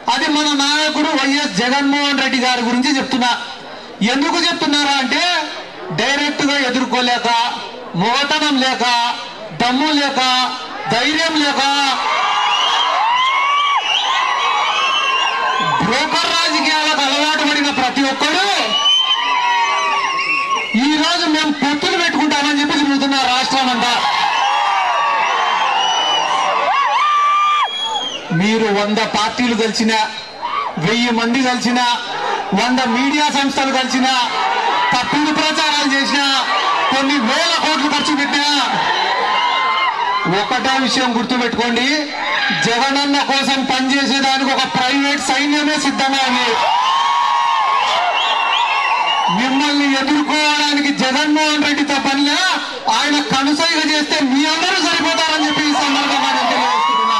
అది మన నాయకుడు వైఎస్ జగన్మోహన్ రెడ్డి గారి గురించి చెప్తున్నా ఎందుకు చెప్తున్నారా అంటే డైరెక్ట్ గా ఎదుర్కోలేక మొగతనం లేక దమ్ము లేక ధైర్యం లేక బ్రోకర్ రాజకీయాలకు అలవాటు పడిన ప్రతి ఒక్కడు ఈ రోజు మేము పొత్తులు పెట్టుకుంటామని చెప్పి చెబుతున్నారు రాష్ట్రం అంతా మీరు వంద పార్టీలు కలిసిన వెయ్యి మంది కలిసిన వంద మీడియా సంస్థలు కలిసిన తప్పుడు ప్రచారాలు చేసిన కొన్ని వేల కోట్లు ఖర్చు పెట్టినా ఒకటే విషయం గుర్తుపెట్టుకోండి జగనన్న కోసం పనిచేసేదానికి ఒక ప్రైవేట్ సైన్యమే సిద్ధంగా ఉంది మిమ్మల్ని ఎదుర్కోవడానికి జగన్మోహన్ రెడ్డితో పనిలే ఆయన కనుసైగ చేస్తే మీ అందరూ సరిపోతారని చెప్పి ఈ సందర్భంగా నేను తెలియజేస్తున్నా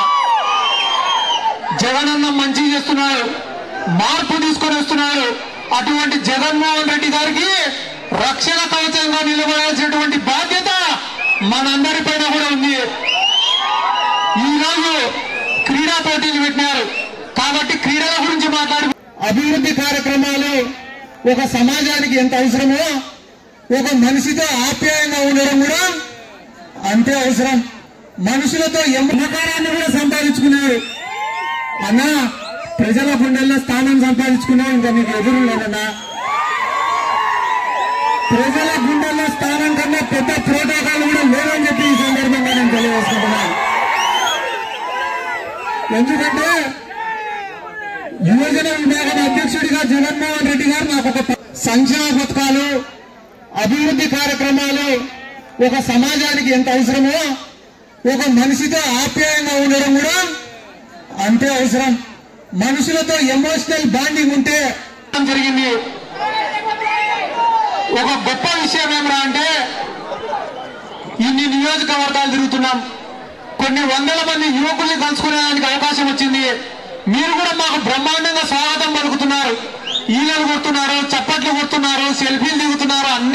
జగనన్న మంచి చేస్తున్నాడు మార్పు తీసుకొని వస్తున్నాడు అటువంటి జగన్మోహన్ రెడ్డి గారికి రక్షణ కవచంగా నిలబడాల్సినటువంటి బాధ్యత మనందరిపైన కూడా ఉంది ఈ రోజు క్రీడా పోటీలు పెట్టినారు కాబట్టి క్రీడల గురించి మాట్లాడి అభివృద్ధి కార్యక్రమాలు ఒక సమాజానికి ఎంత అవసరమో ఒక మనిషితో ఆప్యాయంగా ఉండడం కూడా అంతే అవసరం మనుషులతో ఎమ్మకారాన్ని కూడా సంపాదించుకున్నారు అన్నా ప్రజల గుండెల్లో స్థానం సంపాదించుకున్నావు ఇంకా నీకు ఎదురు లేదన్నా ప్రజల గుండెల్లో స్థానం కన్నా పెద్ద ప్రోటోకాల్ కూడా లేదని చెప్పి ఈ సందర్భంగా నేను తెలియజేసుకుంటున్నాను ఎందుకంటే యువజన విభాగం అధ్యక్షుడిగా జగన్మోహన్ రెడ్డి గారు నాకు ఒక ప- సంక్షేమ పథకాలు అభివృద్ధి కార్యక్రమాలు ఒక సమాజానికి ఎంత అవసరమో ఒక మనిషితో ఆప్యాయంగా ఉండడం కూడా అంతే అవసరం మనుషులతో ఎమోషనల్ బాండింగ్ ఉంటే జరిగింది ఒక గొప్ప విషయం ఏమిరా అంటే ఇన్ని నియోజకవర్గాలు తిరుగుతున్నాం కొన్ని వందల మంది యువకుల్ని కలుసుకునేదానికి అవకాశం వచ్చింది మీరు కూడా మాకు బ్రహ్మాండంగా స్వాగతం పలుకుతున్నారు ఈలలు కొడుతున్నారు చప్పట్లు కొడుతున్నారు సెల్ఫీలు దిగుతున్నారు అన్ని